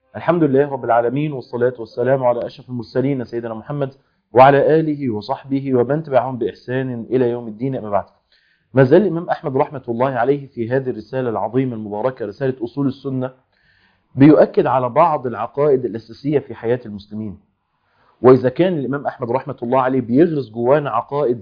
الحمد لله رب العالمين والصلاة والسلام على أشرف المرسلين سيدنا محمد وعلى آله وصحبه ومن تبعهم بإحسان إلى يوم الدين أما بعد ما زال الإمام أحمد رحمة الله عليه في هذه الرسالة العظيمة المباركة رسالة أصول السنة بيؤكد على بعض العقائد الأساسية في حياة المسلمين وإذا كان الإمام أحمد رحمة الله عليه بيغرس جوانا عقائد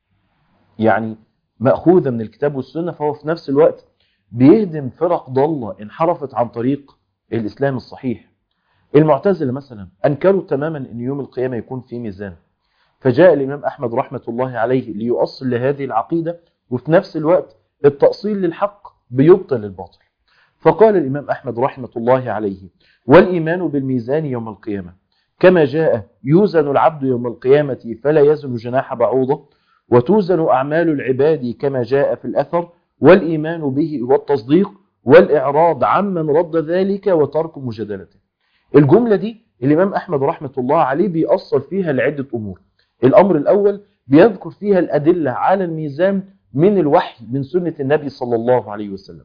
يعني مأخوذة من الكتاب والسنة فهو في نفس الوقت بيهدم فرق ضالة انحرفت عن طريق الإسلام الصحيح المعتزلة مثلا أنكروا تماما أن يوم القيامة يكون في ميزان فجاء الإمام أحمد رحمة الله عليه ليؤصل لهذه العقيدة وفي نفس الوقت التأصيل للحق بيبطل الباطل فقال الإمام أحمد رحمة الله عليه والإيمان بالميزان يوم القيامة كما جاء يوزن العبد يوم القيامة فلا يزن جناح بعوضة وتوزن أعمال العباد كما جاء في الأثر والإيمان به والتصديق والإعراض عمن رد ذلك وترك مجادلته الجملة دي الإمام أحمد رحمة الله عليه بيأصل فيها لعدة أمور الأمر الأول بيذكر فيها الأدلة على الميزان من الوحي من سنة النبي صلى الله عليه وسلم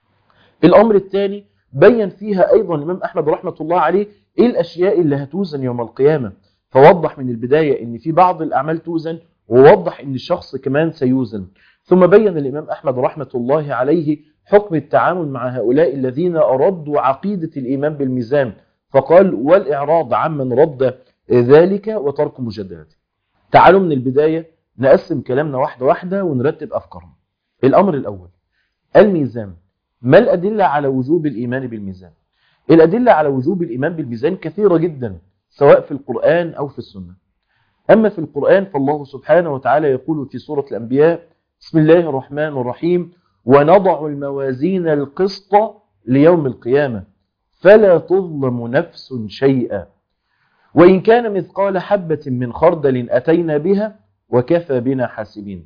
الأمر الثاني بين فيها أيضا الإمام أحمد رحمة الله عليه إيه الأشياء اللي هتوزن يوم القيامة فوضح من البداية أن في بعض الأعمال توزن ووضح أن الشخص كمان سيوزن ثم بين الإمام أحمد رحمة الله عليه حكم التعامل مع هؤلاء الذين أردوا عقيدة الإيمان بالميزان فقال والإعراض عمن رد ذلك وترك مجادلته تعالوا من البداية نقسم كلامنا واحدة واحدة ونرتب أفكارنا الأمر الأول الميزان ما الأدلة على وجوب الإيمان بالميزان الأدلة على وجوب الإيمان بالميزان كثيرة جدا سواء في القرآن أو في السنة أما في القرآن فالله سبحانه وتعالى يقول في سورة الأنبياء بسم الله الرحمن الرحيم ونضع الموازين القسط ليوم القيامة فلا تظلم نفس شيئا وإن كان مثقال حبة من خردل أتينا بها وكفى بنا حاسبين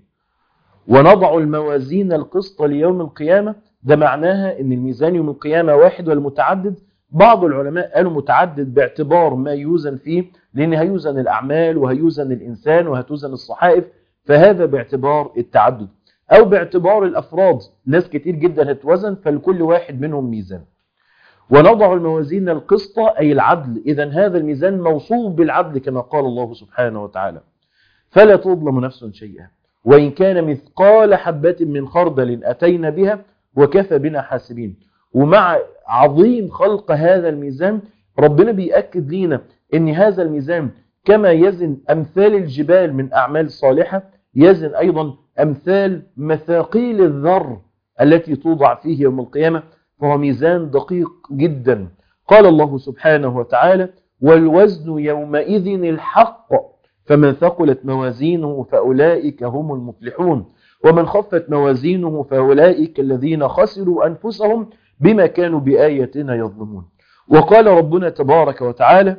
ونضع الموازين القسط ليوم القيامة ده معناها ان الميزان يوم القيامة واحد والمتعدد بعض العلماء قالوا متعدد باعتبار ما يوزن فيه لان هيوزن الاعمال وهيوزن الانسان وهتوزن الصحائف فهذا باعتبار التعدد او باعتبار الافراد ناس كتير جدا هتوزن فلكل واحد منهم ميزان ونضع الموازين القسط اي العدل اذا هذا الميزان موصوف بالعدل كما قال الله سبحانه وتعالى فلا تظلم نفس شيئا وإن كان مثقال حبة من خردل أتينا بها وكفى بنا حاسبين ومع عظيم خلق هذا الميزان ربنا بيأكد لنا ان هذا الميزان كما يزن أمثال الجبال من أعمال صالحة يزن أيضا أمثال مثاقيل الذر التي توضع فيه يوم القيامة فهو ميزان دقيق جدا قال الله سبحانه وتعالى والوزن يومئذ الحق فمن ثقلت موازينه فأولئك هم المفلحون ومن خفت موازينه فأولئك الذين خسروا أنفسهم بما كانوا بآياتنا يظلمون وقال ربنا تبارك وتعالى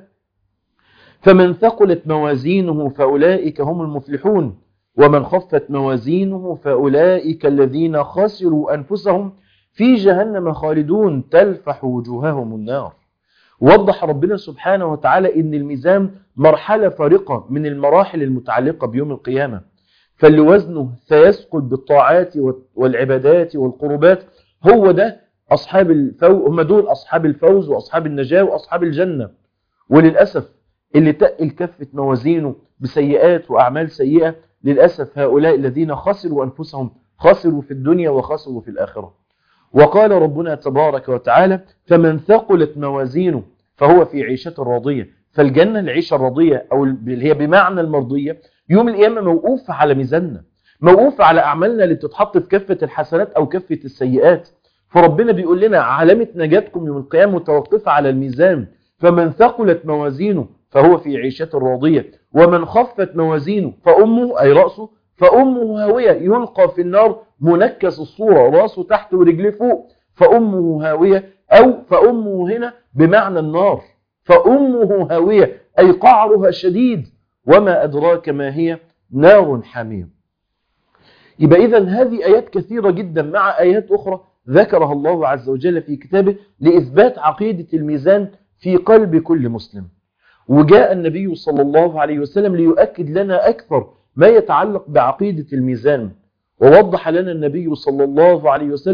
فمن ثقلت موازينه فأولئك هم المفلحون ومن خفت موازينه فأولئك الذين خسروا أنفسهم في جهنم خالدون تلفح وجوههم النار وضح ربنا سبحانه وتعالى ان الميزان مرحلة فارقة من المراحل المتعلقة بيوم القيامة فاللي وزنه سيثقل بالطاعات والعبادات والقربات هو ده أصحاب الفوز هم دول أصحاب الفوز وأصحاب النجاة وأصحاب الجنة وللأسف اللي تقل كفة موازينه بسيئات وأعمال سيئة للأسف هؤلاء الذين خسروا أنفسهم خسروا في الدنيا وخسروا في الآخرة وقال ربنا تبارك وتعالى فمن ثقلت موازينه فهو في عيشة راضية فالجنة العيشة الراضية أو اللي هي بمعنى المرضية يوم القيامة موقوف على ميزاننا موقوف على أعمالنا اللي بتتحط في كفة الحسنات أو كفة السيئات فربنا بيقول لنا علامة نجاتكم يوم القيامة متوقفة على الميزان فمن ثقلت موازينه فهو في عيشة راضية ومن خفت موازينه فأمه أي رأسه فأمه هاوية يلقى في النار منكس الصورة راسه تحت ورجليه فوق فأمه هاوية أو فأمه هنا بمعنى النار فأمه هاوية أي قعرها شديد وما أدراك ما هي نار حامية يبقى إذا هذه آيات كثيرة جدا مع آيات أخرى ذكرها الله عز وجل في كتابه لإثبات عقيدة الميزان في قلب كل مسلم وجاء النبي صلى الله عليه وسلم ليؤكد لنا أكثر ما يتعلق بعقيدة الميزان ووضح لنا النبي صلى الله عليه وسلم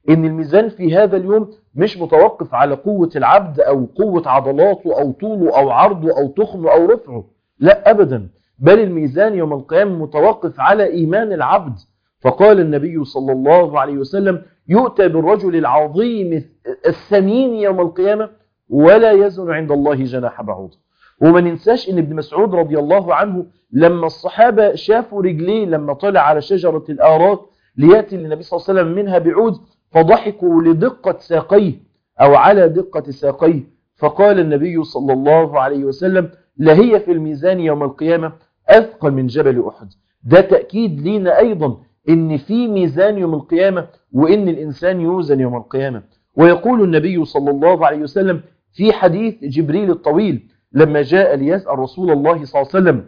ان الميزان في هذا اليوم مش متوقف على قوة العبد او قوة عضلاته او طوله او عرضه او تخنه او رفعه لا ابدا بل الميزان يوم القيامة متوقف على ايمان العبد فقال النبي صلى الله عليه وسلم يؤتى بالرجل العظيم الثمين يوم القيامة ولا يزن عند الله جناح بعوض وما ننساش ان ابن مسعود رضي الله عنه لما الصحابة شافوا رجليه لما طلع على شجرة الآراك ليأتي للنبي صلى الله عليه وسلم منها بعود فضحكوا لدقة ساقيه أو على دقة ساقيه فقال النبي صلى الله عليه وسلم لهي في الميزان يوم القيامة أثقل من جبل أحد ده تأكيد لينا أيضا إن في ميزان يوم القيامة وإن الإنسان يوزن يوم القيامة ويقول النبي صلى الله عليه وسلم في حديث جبريل الطويل لما جاء ليسأل رسول الله صلى الله عليه وسلم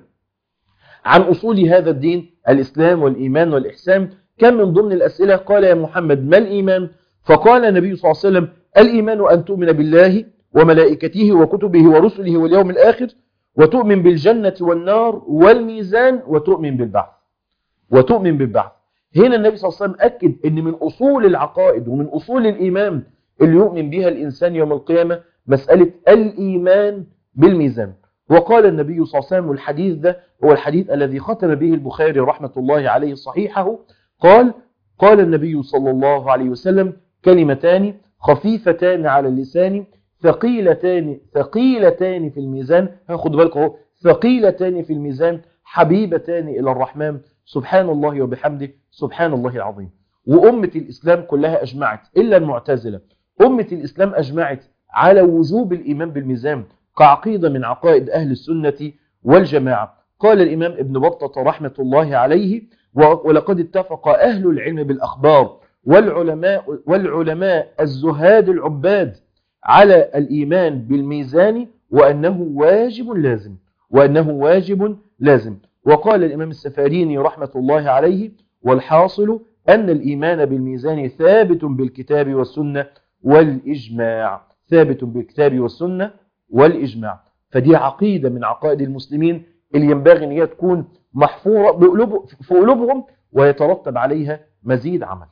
عن أصول هذا الدين الإسلام والإيمان والإحسان كان من ضمن الأسئلة قال يا محمد ما الإيمان فقال النبي صلى الله عليه وسلم الإيمان أن تؤمن بالله وملائكته وكتبه ورسله واليوم الآخر وتؤمن بالجنة والنار والميزان وتؤمن بالبعث وتؤمن بالبعث هنا النبي صلى الله عليه وسلم أكد أن من أصول العقائد ومن أصول الإيمان اللي يؤمن بها الإنسان يوم القيامة مسألة الإيمان بالميزان وقال النبي صلى الله عليه وسلم والحديث ده هو الحديث الذي ختم به البخاري رحمة الله عليه صحيحه قال قال النبي صلى الله عليه وسلم كلمتان خفيفتان على اللسان ثقيلتان ثقيلتان في الميزان هاخد بالك اهو ثقيلتان في الميزان حبيبتان إلى الرحمن سبحان الله وبحمده سبحان الله العظيم وأمة الإسلام كلها أجمعت إلا المعتزلة أمة الإسلام أجمعت على وجوب الإيمان بالميزان كعقيدة من عقائد أهل السنة والجماعة قال الإمام ابن بطة رحمة الله عليه ولقد اتفق أهل العلم بالأخبار والعلماء, والعلماء الزهاد العباد على الإيمان بالميزان وأنه واجب لازم وأنه واجب لازم وقال الإمام السفاريني رحمة الله عليه والحاصل أن الإيمان بالميزان ثابت بالكتاب والسنة والإجماع ثابت بالكتاب والسنة والإجماع فدي عقيدة من عقائد المسلمين اللي ينبغي أن هي تكون محفورة بقلوب في قلوبهم ويترتب عليها مزيد عمل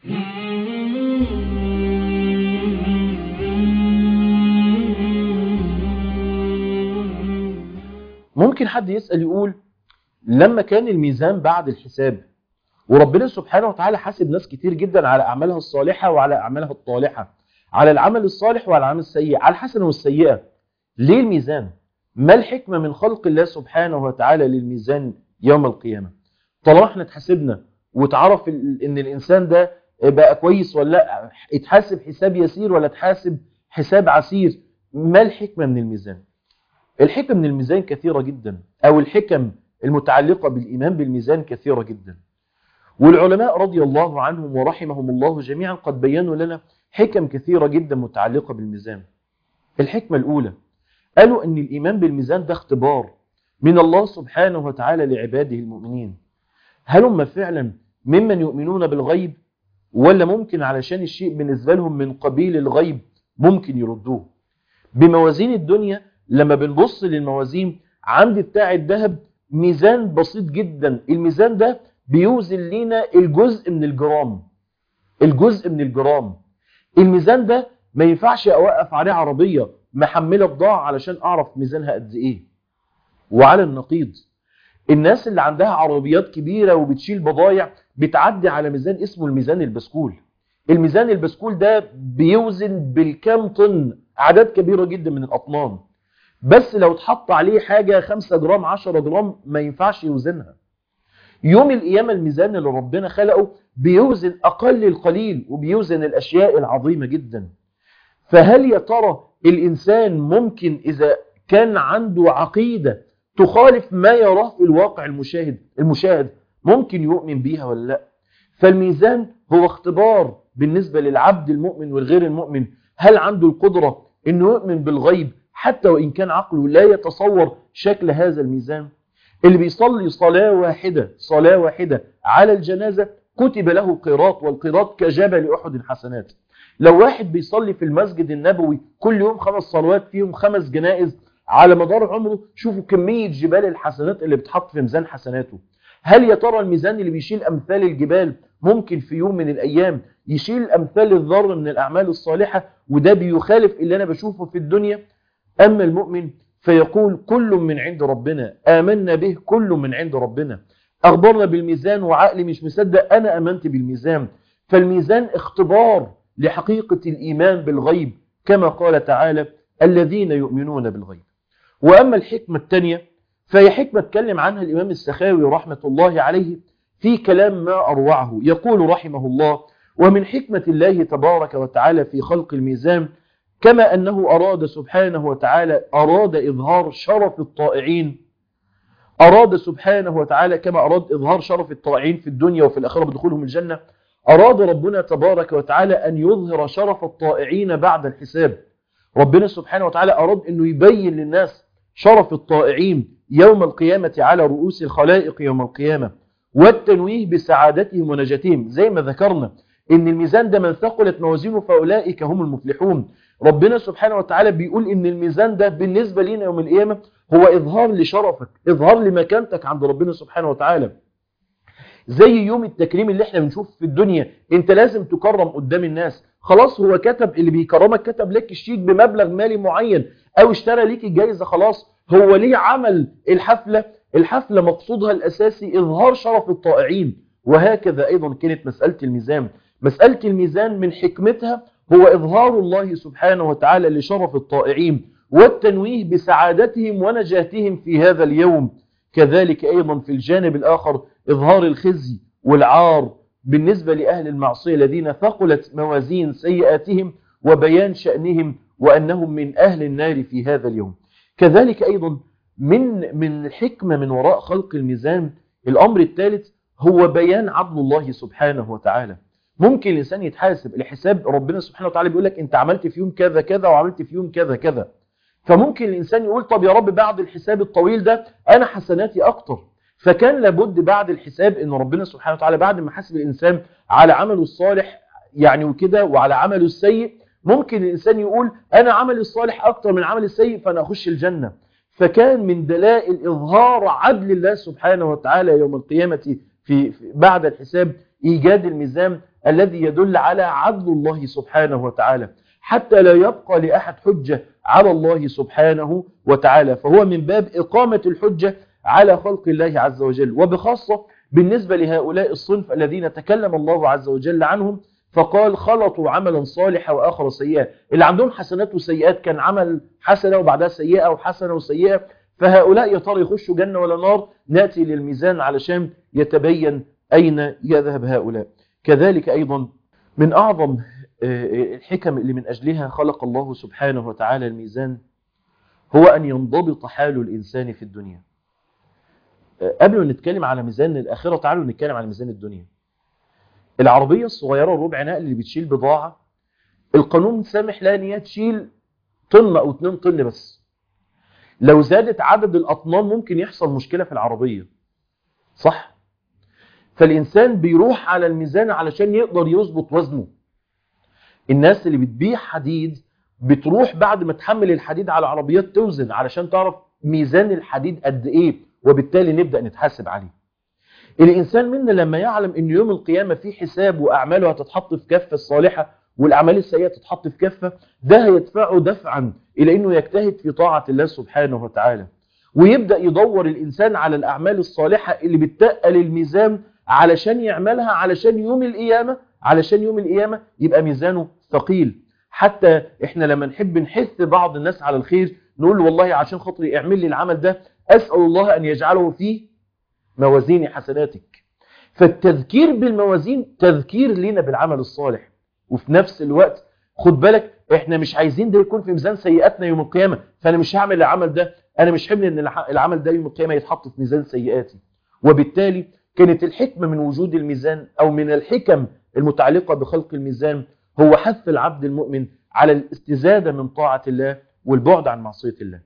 ممكن حد يسأل يقول لما كان الميزان بعد الحساب وربنا سبحانه وتعالى حاسب ناس كتير جدا على أعمالها الصالحة وعلى أعمالها الطالحة على العمل الصالح وعلى العمل السيء على الحسنة والسيئة ليه الميزان ما الحكمة من خلق الله سبحانه وتعالى للميزان يوم القيامة طالما احنا اتحاسبنا وتعرف ان الانسان ده بقى كويس ولا لا اتحاسب حساب يسير ولا اتحاسب حساب عسير ما الحكمة من الميزان الحكمة من الميزان كثيرة جدا او الحكم المتعلقة بالايمان بالميزان كثيرة جدا والعلماء رضي الله عنهم ورحمهم الله جميعا قد بينوا لنا حكم كثيرة جدا متعلقة بالميزان الحكمة الأولى قالوا أن الإيمان بالميزان ده اختبار من الله سبحانه وتعالى لعباده المؤمنين هل هم فعلا ممن يؤمنون بالغيب ولا ممكن علشان الشيء بالنسبة لهم من قبيل الغيب ممكن يردوه بموازين الدنيا لما بنبص للموازين عند بتاع الذهب ميزان بسيط جدا الميزان ده بيوزن لنا الجزء من الجرام الجزء من الجرام الميزان ده ما ينفعش اوقف عليه عربية محملة بضاعة علشان اعرف ميزانها قد ايه وعلى النقيض الناس اللي عندها عربيات كبيرة وبتشيل بضايع بتعدي على ميزان اسمه الميزان البسكول الميزان البسكول ده بيوزن بالكام طن اعداد كبيرة جدا من الاطنان بس لو اتحط عليه حاجة 5 جرام 10 جرام ما ينفعش يوزنها يوم القيامة الميزان اللي ربنا خلقه بيوزن أقل القليل وبيوزن الأشياء العظيمة جدا فهل يا ترى الإنسان ممكن إذا كان عنده عقيدة تخالف ما يراه في الواقع المشاهد المشاهد ممكن يؤمن بيها ولا لا فالميزان هو اختبار بالنسبة للعبد المؤمن والغير المؤمن هل عنده القدرة انه يؤمن بالغيب حتى وإن كان عقله لا يتصور شكل هذا الميزان اللي بيصلي صلاة واحدة صلاة واحدة على الجنازة كتب له قيراط والقيراط كجبل أحد حسنات لو واحد بيصلي في المسجد النبوي كل يوم خمس صلوات فيهم خمس جنائز على مدار عمره شوفوا كمية جبال الحسنات اللي بتحط في ميزان حسناته هل يا ترى الميزان اللي بيشيل أمثال الجبال ممكن في يوم من الأيام يشيل أمثال الذر من الأعمال الصالحة وده بيخالف اللي أنا بشوفه في الدنيا أما المؤمن فيقول كل من عند ربنا آمنا به كل من عند ربنا أخبرنا بالميزان وعقلي مش مصدق أنا أمنت بالميزان فالميزان اختبار لحقيقة الإيمان بالغيب كما قال تعالى الذين يؤمنون بالغيب وأما الحكمة الثانية فهي حكمة اتكلم عنها الإمام السخاوي رحمة الله عليه في كلام ما أروعه يقول رحمه الله ومن حكمة الله تبارك وتعالى في خلق الميزان كما أنه أراد سبحانه وتعالى أراد إظهار شرف الطائعين أراد سبحانه وتعالى كما أراد إظهار شرف الطائعين في الدنيا وفي الآخرة بدخولهم الجنة أراد ربنا تبارك وتعالى أن يظهر شرف الطائعين بعد الحساب ربنا سبحانه وتعالى أراد أنه يبين للناس شرف الطائعين يوم القيامة على رؤوس الخلائق يوم القيامة والتنويه بسعادتهم ونجاتهم زي ما ذكرنا ان الميزان ده من ثقلت موازينه فاولئك هم المفلحون ربنا سبحانه وتعالى بيقول ان الميزان ده بالنسبه لينا يوم القيامه هو اظهار لشرفك اظهار لمكانتك عند ربنا سبحانه وتعالى زي يوم التكريم اللي احنا بنشوف في الدنيا انت لازم تكرم قدام الناس خلاص هو كتب اللي بيكرمك كتب لك الشيك بمبلغ مالي معين او اشترى ليك الجائزه خلاص هو ليه عمل الحفله الحفله مقصودها الاساسي اظهار شرف الطائعين وهكذا ايضا كانت مساله الميزان مساله الميزان من حكمتها هو اظهار الله سبحانه وتعالى لشرف الطائعين والتنويه بسعادتهم ونجاتهم في هذا اليوم كذلك ايضا في الجانب الاخر اظهار الخزي والعار بالنسبه لاهل المعصيه الذين ثقلت موازين سيئاتهم وبيان شانهم وانهم من اهل النار في هذا اليوم كذلك ايضا من من الحكمه من وراء خلق الميزان الامر الثالث هو بيان عدل الله سبحانه وتعالى ممكن الانسان يتحاسب الحساب ربنا سبحانه وتعالى بيقول لك انت عملت في يوم كذا كذا وعملت في يوم كذا كذا فممكن الانسان يقول طب يا رب بعد الحساب الطويل ده انا حسناتي اكتر فكان لابد بعد الحساب ان ربنا سبحانه وتعالى بعد ما حاسب الانسان على عمله الصالح يعني وكده وعلى عمله السيء ممكن الانسان يقول انا عملي الصالح اكتر من عملي السيء فانا اخش الجنه فكان من دلائل اظهار عدل الله سبحانه وتعالى يوم القيامه في بعد الحساب ايجاد الميزان الذي يدل على عدل الله سبحانه وتعالى حتى لا يبقى لأحد حجة على الله سبحانه وتعالى فهو من باب إقامة الحجة على خلق الله عز وجل وبخاصة بالنسبة لهؤلاء الصنف الذين تكلم الله عز وجل عنهم فقال خلطوا عملا صالحا وآخر سيئا اللي عندهم حسنات وسيئات كان عمل حسنة وبعدها سيئة وحسنة وسيئة فهؤلاء يا ترى يخشوا جنة ولا نار نأتي للميزان علشان يتبين أين يذهب هؤلاء كذلك أيضا من أعظم الحكم اللي من أجلها خلق الله سبحانه وتعالى الميزان هو أن ينضبط حال الإنسان في الدنيا قبل ما نتكلم على ميزان الآخرة تعالوا نتكلم على ميزان الدنيا العربية الصغيرة ربع نقل اللي بتشيل بضاعة القانون سامح لها ان هي تشيل طن أو 2 طن بس لو زادت عدد الأطنان ممكن يحصل مشكلة في العربية صح؟ فالإنسان بيروح على الميزان علشان يقدر يظبط وزنه الناس اللي بتبيع حديد بتروح بعد ما تحمل الحديد على عربيات توزن علشان تعرف ميزان الحديد قد ايه وبالتالي نبدأ نتحاسب عليه الإنسان منا لما يعلم ان يوم القيامة في حساب وأعماله هتتحط في كفة الصالحة والأعمال السيئة تتحط في كفة ده هيدفعه دفعا إلى أنه يجتهد في طاعة الله سبحانه وتعالى ويبدأ يدور الإنسان على الأعمال الصالحة اللي بتقل الميزان علشان يعملها علشان يوم القيامة علشان يوم القيامة يبقى ميزانه ثقيل حتى احنا لما نحب نحث بعض الناس على الخير نقول له والله عشان خاطري اعمل لي العمل ده أسأل الله أن يجعله في موازين حسناتك فالتذكير بالموازين تذكير لنا بالعمل الصالح وفي نفس الوقت خد بالك احنا مش عايزين ده يكون في ميزان سيئاتنا يوم القيامة فانا مش هعمل العمل ده انا مش حمل ان العمل ده يوم القيامة يتحط في ميزان سيئاتي وبالتالي كانت الحكمة من وجود الميزان او من الحكم المتعلقة بخلق الميزان هو حث العبد المؤمن على الاستزادة من طاعة الله والبعد عن معصية الله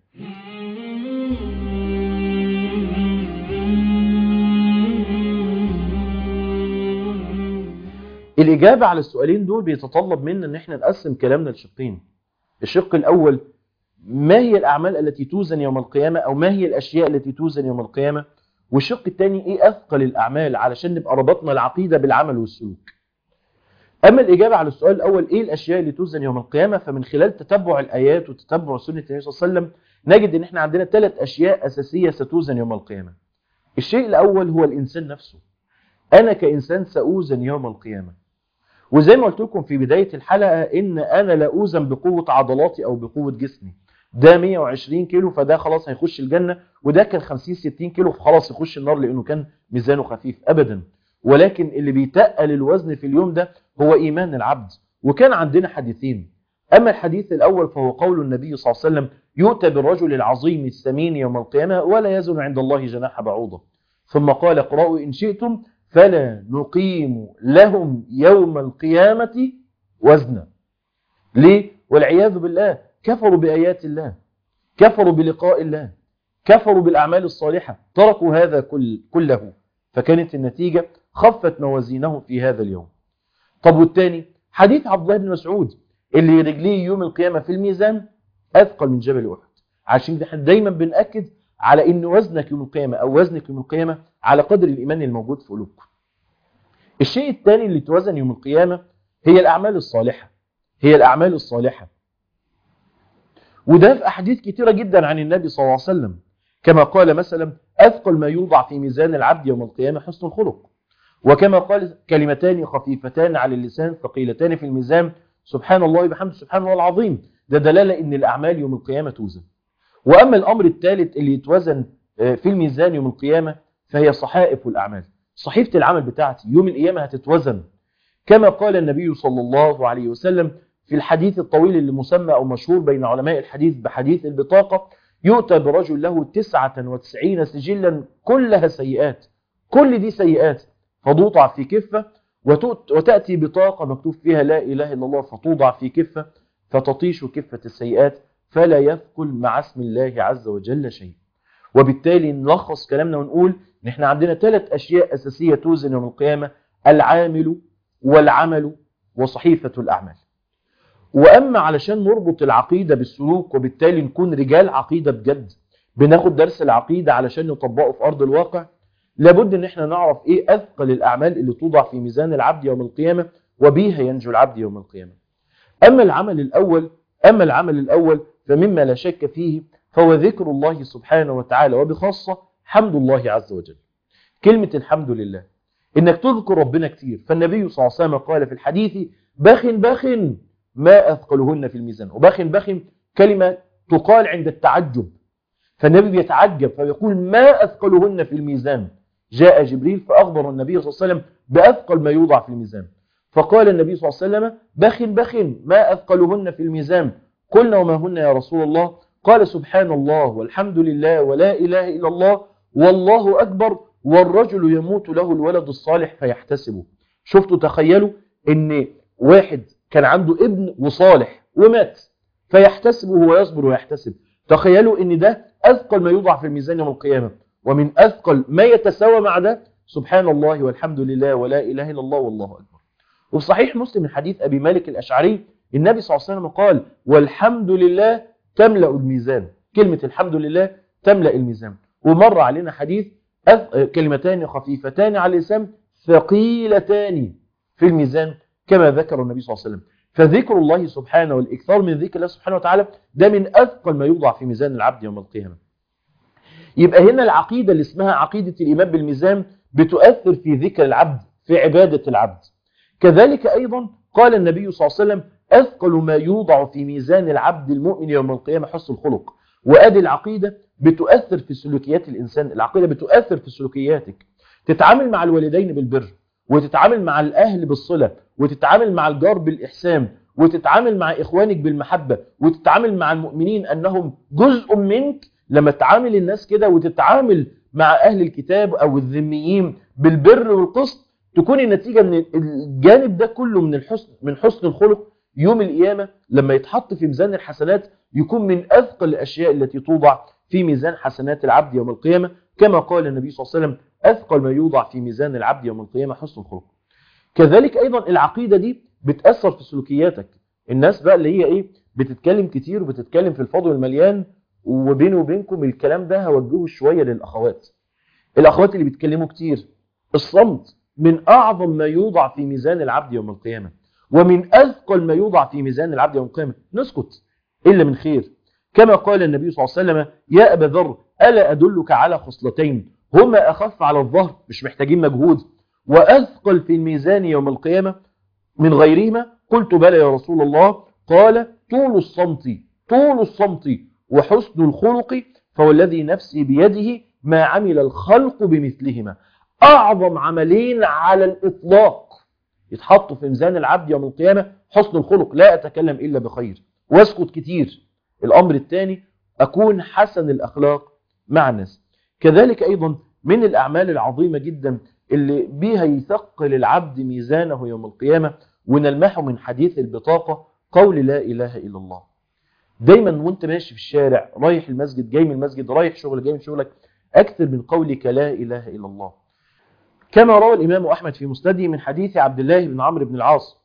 الإجابة على السؤالين دول بيتطلب منا ان احنا نقسم كلامنا لشقين الشق الأول ما هي الأعمال التي توزن يوم القيامة أو ما هي الأشياء التي توزن يوم القيامة والشق الثاني ايه اثقل الاعمال علشان نبقى ربطنا العقيده بالعمل والسلوك اما الاجابه على السؤال الاول ايه الاشياء اللي توزن يوم القيامه فمن خلال تتبع الايات وتتبع سنه النبي صلى الله عليه وسلم نجد ان احنا عندنا ثلاث اشياء اساسيه ستوزن يوم القيامه الشيء الاول هو الانسان نفسه انا كانسان ساوزن يوم القيامه وزي ما قلت لكم في بدايه الحلقه ان انا لا اوزن بقوه عضلاتي او بقوه جسمي ده 120 كيلو فده خلاص هيخش الجنه وده كان 50 60 كيلو فخلاص يخش النار لانه كان ميزانه خفيف ابدا ولكن اللي بيتقل الوزن في اليوم ده هو ايمان العبد وكان عندنا حديثين اما الحديث الاول فهو قول النبي صلى الله عليه وسلم يؤتى بالرجل العظيم السمين يوم القيامه ولا يزن عند الله جناح بعوضه ثم قال اقرأوا ان شئتم فلا نقيم لهم يوم القيامه وزنا ليه والعياذ بالله كفروا بآيات الله كفروا بلقاء الله كفروا بالأعمال الصالحة تركوا هذا كل كله فكانت النتيجة خفت موازينهم في هذا اليوم طب والتاني حديث عبد الله بن مسعود اللي رجليه يوم القيامة في الميزان أثقل من جبل أحد عشان كده احنا دايما بنأكد على ان وزنك يوم القيامة او وزنك يوم القيامة على قدر الإيمان الموجود في قلوبكم الشيء الثاني اللي توزن يوم القيامة هي الأعمال الصالحة هي الأعمال الصالحة وده في أحاديث كثيرة جدا عن النبي صلى الله عليه وسلم كما قال مثلا أثقل ما يوضع في ميزان العبد يوم القيامة حسن الخلق وكما قال كلمتان خفيفتان على اللسان ثقيلتان في الميزان سبحان الله وبحمده سبحان الله العظيم ده دلالة ان الأعمال يوم القيامة توزن وأما الأمر الثالث اللي يتوزن في الميزان يوم القيامة فهي صحائف الأعمال صحيفة العمل بتاعتي يوم القيامة هتتوزن كما قال النبي صلى الله عليه وسلم في الحديث الطويل اللي مسمى أو مشهور بين علماء الحديث بحديث البطاقة يؤتى برجل له تسعة وتسعين سجلا كلها سيئات كل دي سيئات فتوضع في كفة وتأتي بطاقة مكتوب فيها لا إله إلا الله فتوضع في كفة فتطيش كفة السيئات فلا يثقل مع اسم الله عز وجل شيء وبالتالي نلخص كلامنا ونقول ان احنا عندنا ثلاث اشياء اساسيه توزن يوم القيامه العامل والعمل وصحيفه الاعمال واما علشان نربط العقيده بالسلوك وبالتالي نكون رجال عقيده بجد بناخد درس العقيده علشان نطبقه في ارض الواقع لابد ان احنا نعرف ايه اثقل الاعمال اللي توضع في ميزان العبد يوم القيامه وبها ينجو العبد يوم القيامه اما العمل الاول اما العمل الاول فمما لا شك فيه فهو ذكر الله سبحانه وتعالى وبخاصة حمد الله عز وجل كلمة الحمد لله إنك تذكر ربنا كتير فالنبي صلى الله عليه وسلم قال في الحديث بخ بخ ما أثقلهن في الميزان وبخ بخ كلمة تقال عند التعجب فالنبي بيتعجب فيقول ما أثقلهن في الميزان جاء جبريل فأخبر النبي صلى الله عليه وسلم بأثقل ما يوضع في الميزان فقال النبي صلى الله عليه وسلم بخ بخ ما أثقلهن في الميزان قلنا وما هن يا رسول الله قال سبحان الله والحمد لله ولا إله إلا الله والله أكبر والرجل يموت له الولد الصالح فيحتسبه شفتوا تخيلوا ان واحد كان عنده ابن وصالح ومات فيحتسبه ويصبر ويحتسب تخيلوا ان ده أثقل ما يوضع في الميزان يوم القيامة ومن أثقل ما يتساوى مع ده سبحان الله والحمد لله ولا إله إلا الله والله أكبر وفي صحيح مسلم من حديث أبي مالك الأشعري النبي صلى الله عليه وسلم قال والحمد لله تملأ الميزان كلمة الحمد لله تملأ الميزان ومر علينا حديث كلمتان خفيفتان على اللسان ثقيلتان في الميزان كما ذكر النبي صلى الله عليه وسلم فذكر الله سبحانه والإكثار من ذكر الله سبحانه وتعالى ده من أثقل ما يوضع في ميزان العبد يوم القيامة يبقى هنا العقيدة اللي اسمها عقيدة الإيمان بالميزان بتؤثر في ذكر العبد في عبادة العبد كذلك أيضا قال النبي صلى الله عليه وسلم أثقل ما يوضع في ميزان العبد المؤمن يوم القيامة حسن الخلق وآدي العقيدة بتؤثر في سلوكيات الإنسان العقيدة بتؤثر في سلوكياتك تتعامل مع الوالدين بالبر وتتعامل مع الأهل بالصلة وتتعامل مع الجار بالإحسان وتتعامل مع إخوانك بالمحبة وتتعامل مع المؤمنين أنهم جزء منك لما تعامل الناس كده وتتعامل مع أهل الكتاب أو الذميين بالبر والقسط تكون النتيجة من الجانب ده كله من الحسن من حسن الخلق يوم القيامة لما يتحط في ميزان الحسنات يكون من أثقل الأشياء التي توضع في ميزان حسنات العبد يوم القيامة كما قال النبي صلى الله عليه وسلم أثقل ما يوضع في ميزان العبد يوم القيامة حسن الخلق كذلك أيضا العقيدة دي بتأثر في سلوكياتك الناس بقى اللي هي إيه بتتكلم كتير وبتتكلم في الفاضي والمليان وبيني وبينكم الكلام ده هوجهه شوية للأخوات الاخوات اللي بيتكلموا كتير الصمت من اعظم ما يوضع في ميزان العبد يوم القيامه ومن اثقل ما يوضع في ميزان العبد يوم القيامه نسكت الا من خير كما قال النبي صلى الله عليه وسلم يا ابا ذر الا ادلك على خصلتين هما اخف على الظهر مش محتاجين مجهود واثقل في الميزان يوم القيامه من غيرهما قلت بلى يا رسول الله قال طول الصمت طول الصمت وحسن الخلق فوالذي نفسي بيده ما عمل الخلق بمثلهما أعظم عملين على الإطلاق يتحطوا في ميزان العبد يوم القيامة حسن الخلق لا أتكلم إلا بخير واسكت كتير الأمر الثاني أكون حسن الأخلاق مع الناس كذلك أيضا من الأعمال العظيمة جدا اللي بيها يثقل العبد ميزانه يوم القيامة ونلمحه من حديث البطاقة قول لا إله إلا الله دايما وانت ماشي في الشارع رايح المسجد جاي من المسجد رايح شغل جاي من شغلك أكثر من قولك لا إله إلا الله كما روى الإمام أحمد في مسنده من حديث عبد الله بن عمرو بن العاص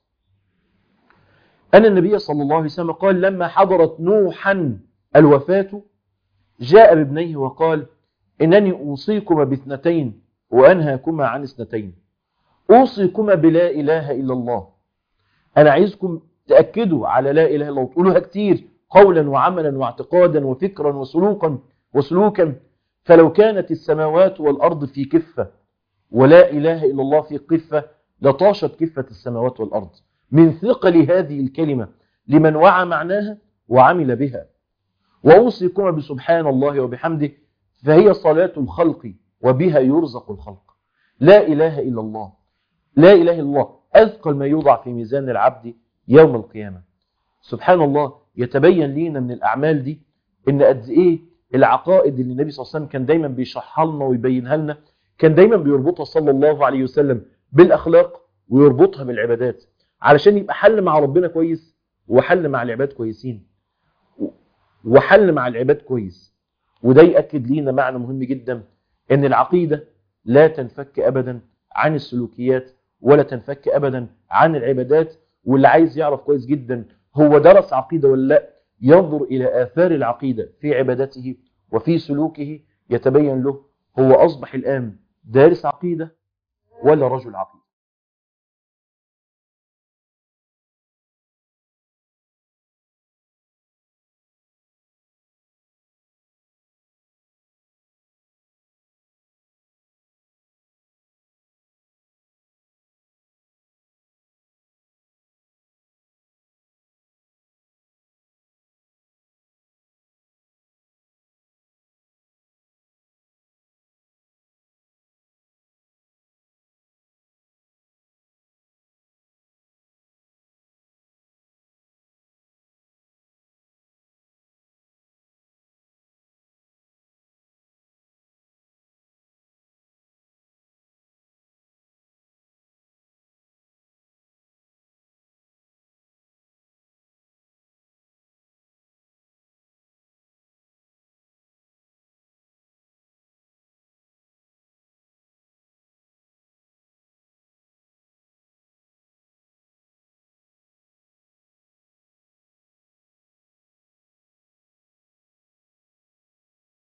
أن النبي صلى الله عليه وسلم قال لما حضرت نوحا الوفاة جاء بابنيه وقال إنني أوصيكما باثنتين وأنهاكما عن اثنتين أوصيكما بلا إله إلا الله أنا عايزكم تأكدوا على لا إله إلا الله وتقولوها كتير قولا وعملا واعتقادا وفكرا وسلوكا وسلوكا فلو كانت السماوات والأرض في كفة ولا إله إلا الله في قفة لطاشت كفة السماوات والأرض من ثقل هذه الكلمة لمن وعى معناها وعمل بها وأوصيكم بسبحان الله وبحمده فهي صلاة الخلق وبها يرزق الخلق لا إله إلا الله لا إله إلا الله أثقل ما يوضع في ميزان العبد يوم القيامة سبحان الله يتبين لينا من الأعمال دي إن قد إيه العقائد اللي النبي صلى الله عليه وسلم كان دايما بيشرحها لنا ويبينها لنا كان دايما بيربطها صلى الله عليه وسلم بالأخلاق ويربطها بالعبادات علشان يبقى حل مع ربنا كويس وحل مع العباد كويسين وحل مع العباد كويس وده يأكد لينا معنى مهم جدا ان العقيدة لا تنفك ابدا عن السلوكيات ولا تنفك ابدا عن العبادات واللي عايز يعرف كويس جدا هو درس عقيدة ولا لا ينظر الى اثار العقيدة في عبادته وفي سلوكه يتبين له هو اصبح الان دارس عقيدة ولا رجل عقيدة